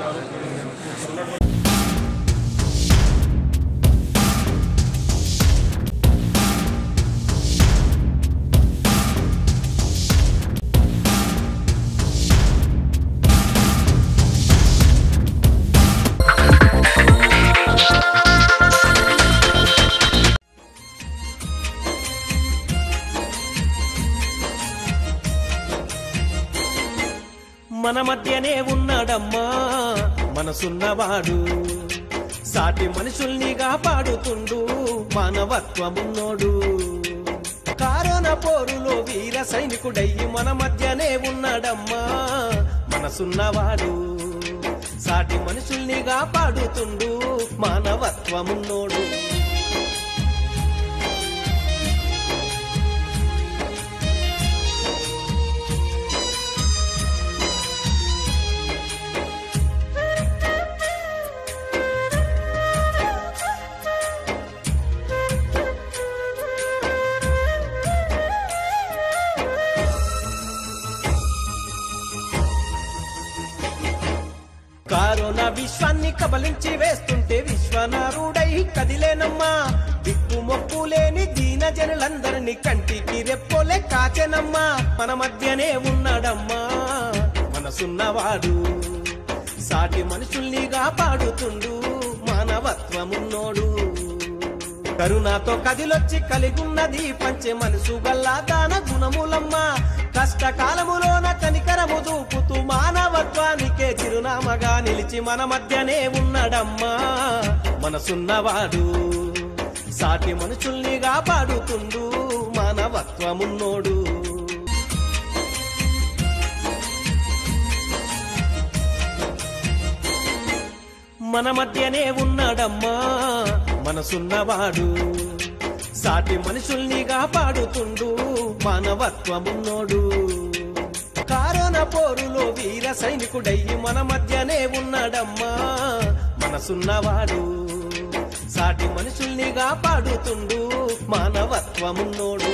గారు మన మధ్యనే ఉన్నాడమ్మా మనసున్నవాడు సాటి మనుషుల్ని కాపాడుతుండు మానవత్వమున్నోడు కరోనా పోరులో వీర సైనికుడయ్యి మన మధ్యనే ఉన్నాడమ్మా మనసున్నవాడు సాటి మనుషుల్ని కాపాడుతుండు మానవత్వమున్నోడు కరోనా విశ్వాన్ని కబలించి వేస్తుంటే విశ్వనారుడై కదిలేనమ్మా దిక్కు మొక్కు లేని దీన జనులందరినీ కంటికి రెప్పోలే కాచెనమ్మా మన మధ్యనే ఉన్నాడమ్మా మనసున్నవాడు సాటి మనుషుల్ని కాపాడుతుండు మానవత్వమున్నోడు కరుణాతో కదిలొచ్చి కలిగున్నది పంచె మనసు గల్లా దాన గుణములమ్మ కష్టకాలములోన కనికరము చూపుతూ మానవత్వానికే చిరునామగా నిలిచి మన మధ్యనే ఉన్నాడమ్మా మనసున్నవాడు సాటి మనుషుల్ని కాపాడుతుండు మానవత్వమున్నోడు మన మధ్యనే ఉన్నాడమ్మా మనసున్నవాడు సాటి మనుషుల్ని కాపాడుతుండు మానవత్వమున్నోడు కరోనా పోరులో వీర సైనికుడయ్యి మన మధ్యనే ఉన్నాడమ్మా మనసున్నవాడు సాటి మనుషుల్ని కాపాడుతుండు మానవత్వమున్నోడు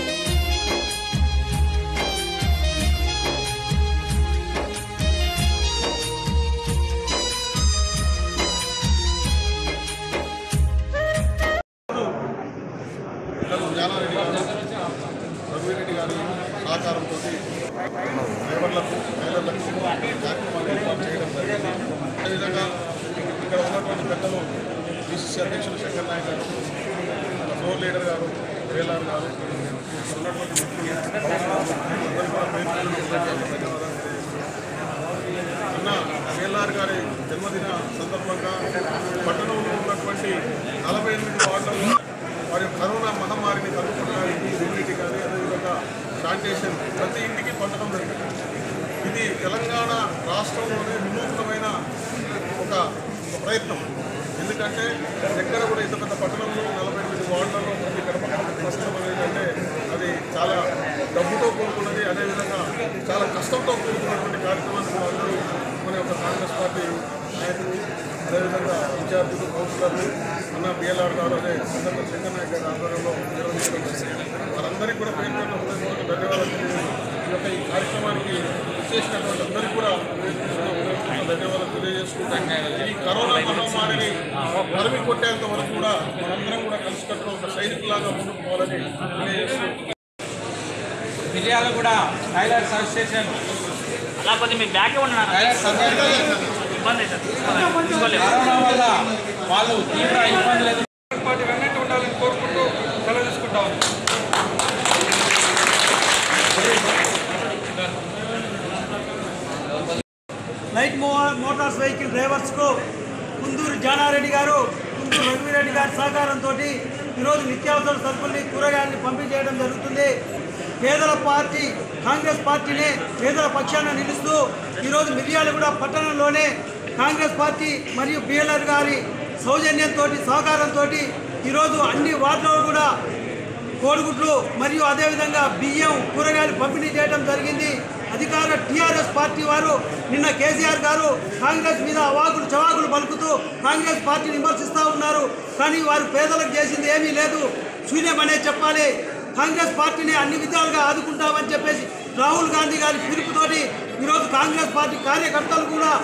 పిల్లలు జానారెడ్డి గారు రఘువీరెడ్డి గారి సహకారంతో లేబర్లకు టైలర్లకు కార్యక్రమాలు ఏర్పాటు చేయడం జరిగింది అదేవిధంగా ఇక్కడ ఉన్నటువంటి పెద్దలు బీసీసీ అధ్యక్షులు శంకర్ నాయక్ గారు మన ఫ్లోర్ లీడర్ గారు వేలార్ గారు ఇక్కడ ఉన్నటువంటి మిత్రులు అందరూ కూడా పేరు పేరున హృదయపూర్వక ధన్యవాదాలు తెలియజేస్తున్నాను. అన్న వేలార్ గారి జన్మదిన సందర్భంగా పట్టణంలో ఉన్నటువంటి నలభై ఎనిమిది వార్డులలో వారి కరోనా మహమ్మారిని తగ్గుకోవడానికి ఇమ్యూనిటీ కానీ అదేవిధంగా శానిటేషన్ ప్రతి ఇంటికి పంచడం జరిగింది ఇది తెలంగాణ రాష్ట్రంలోనే వినూత్నమైన ఒక ఒక ప్రయత్నం ఎందుకంటే ఎక్కడ కూడా ఇంత పెద్ద పట్టణంలో నలభై ఎనిమిది వార్డులలో ప్రతి గడప గడప కష్టం అనేది అది చాలా డబ్బుతో కూడుకున్నది అదేవిధంగా చాలా కష్టంతో కూడుకున్నటువంటి కార్యక్రమాన్ని కూడా అందరూ మన యొక్క కాంగ్రెస్ పార్టీ నాయకులు అదేవిధంగా విద్యార్థులు కౌన్సిలర్లు అన్న బిఎల్ఆర్ గారు అదే సందర్భ శంకర్ నాయక్ గారి ఆధ్వర్యంలో నిర్వహించడం జరిగింది వారందరికీ కూడా పేరు పేరున హృదయపూర్వక ధన్యవాదాలు తెలియజేస్తూ ఈ యొక్క ఈ కార్యక్రమానికి చేసినటువంటి అందరికీ కూడా హృదయపూర్వక ధన్యవాదాలు తెలియజేసుకుంటూ ఈ కరోనా మహమ్మారిని తరిమి కొట్టేంత వరకు కూడా మనందరం కూడా కలిసికట్టుగా ఒక సైనికులాగా ముందుకు పోవాలని తెలియజేస్తూ మిర్యాలగూడ టైలర్స్ అసోసియేషన్ అలా కొద్దిగా మీ బ్యాక్ ఉన్నాను టైలర్స్ అందరికీ ఇబ్బంది అవుతుంది తీసుకోలేదు కరోనా వల్ల వాళ్ళు తీవ్ర ఇబ్బందులు ఎదుర్కొంటున్నారు. పార్టీ వెన్నట్టు ఉండాలని కోరుకుంటూ సెలవు తీసుకుంటా ఉన్నాం లైట్ మో మోటార్స్ వెహికల్ డ్రైవర్స్కు కుందూరు జానారెడ్డి గారు కుందూరు రఘువీరెడ్డి గారి సహకారంతో ఈరోజు నిత్యావసర సరుకుల్ని కూరగాయల్ని పంపిణీ చేయడం జరుగుతుంది పేదల పార్టీ కాంగ్రెస్ పార్టీనే పేదల పక్షాన నిలుస్తూ ఈరోజు మిర్యాలగూడ పట్టణంలోనే కాంగ్రెస్ పార్టీ మరియు బిఎల్ఆర్ గారి సౌజన్యంతో సహకారంతో ఈరోజు అన్ని వార్డులలో కూడా కోడిగుడ్లు మరియు అదేవిధంగా బియ్యం కూరగాయలు పంపిణీ చేయడం జరిగింది అధికార టీఆర్ఎస్ పార్టీ వారు నిన్న కేసీఆర్ గారు కాంగ్రెస్ మీద అవాకులు చవాకులు పలుకుతూ కాంగ్రెస్ పార్టీని విమర్శిస్తూ ఉన్నారు కానీ వారు పేదలకు చేసింది ఏమీ లేదు శూన్యమనే చెప్పాలి కాంగ్రెస్ పార్టీని అన్ని విధాలుగా ఆదుకుంటామని చెప్పేసి రాహుల్ గాంధీ గారి పిలుపుతోటి ఈరోజు కాంగ్రెస్ పార్టీ కార్యకర్తలు కూడా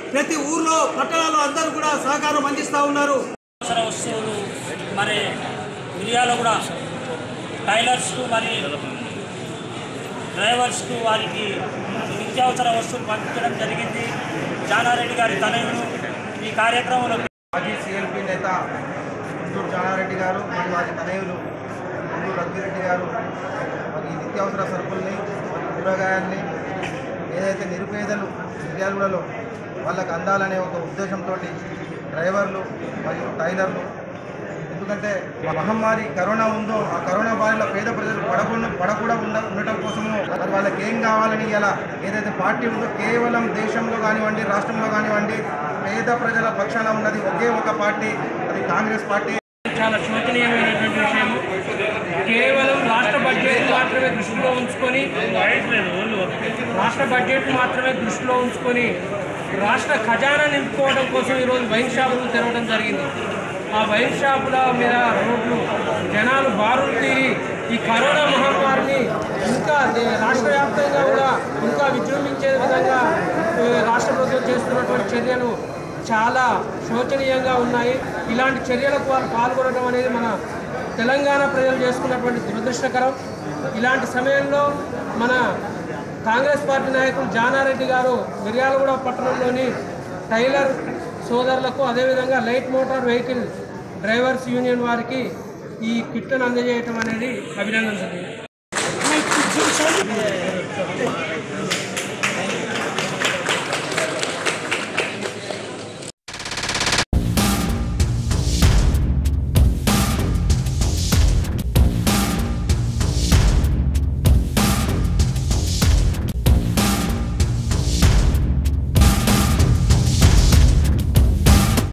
ప్రతి ఊర్లో పట్టణాల్లో అందరూ కూడా సహకారం అందిస్తూ ఉన్నారు అవసర వస్తువులు మరి మిరియాలో కూడా టైలర్స్కు మరి డ్రైవర్స్కు వారికి నిత్యావసర వస్తువులు పంపించడం జరిగింది జానారెడ్డి గారి తనయుడు ఈ కార్యక్రమంలో మాజీ సిఎల్పి నేత గుంటూరు జానారెడ్డి గారు మరియు వారి తనయులు గుంటూరు రఘువీరెడ్డి గారు మరి ఈ నిత్యావసర సరుకుల్ని మరి కూరగాయల్ని ఏదైతే నిరుపేదలు మిర్యాలగూడలో వాళ్ళకి అందాలనే ఒక ఉద్దేశంతో డ్రైవర్లు మరియు టైలర్లు ఎందుకంటే మహమ్మారి కరోనా ఉందో ఆ కరోనా బారిలో పేద ప్రజలు పడకుండా పడకుండా ఉండ ఉండటం కోసము మరి వాళ్ళకి ఏం కావాలని ఇలా ఏదైతే పార్టీ ఉందో కేవలం దేశంలో కానివ్వండి రాష్ట్రంలో కానివ్వండి పేద ప్రజల పక్షాన ఉన్నది ఒకే ఒక పార్టీ అది కాంగ్రెస్ పార్టీ చాలా శోచనీయమైనటువంటి విషయం కేవలం రాష్ట్ర బడ్జెట్ మాత్రమే దృష్టిలో ఉంచుకొని రాష్ట్ర బడ్జెట్ మాత్రమే దృష్టిలో ఉంచుకొని రాష్ట్ర ఖజానా నింపుకోవడం కోసం ఈరోజు వైన్ షాపులు తెరవడం జరిగింది ఆ వైన్ షాపుల మీద రోడ్లు జనాలు బారులు తీరి ఈ కరోనా మహమ్మారిని ఇంకా దే- రాష్ట్ర వ్యాప్తంగా కూడా ఇంకా విజృంభించే విధంగా ఏ, రాష్ట్ర ప్రభుత్వం చేస్తున్నటువంటి చర్యలు చాలా శోచనీయంగా ఉన్నాయి ఇలాంటి చర్యలకు వారు పాల్గొనడం అనేది మన తెలంగాణ ప్రజలు చేసుకున్నటువంటి దురదృష్టకరం ఇలాంటి సమయంలో మన కాంగ్రెస్ పార్టీ నాయకులు జానారెడ్డి గారు మిర్యాలగూడ పట్టణంలోని టైలర్ సోదరులకు అదేవిధంగా light motor vehicle drivers union వారికి ఈ కిట్లను అందజేయటం అనేది అభినందించండి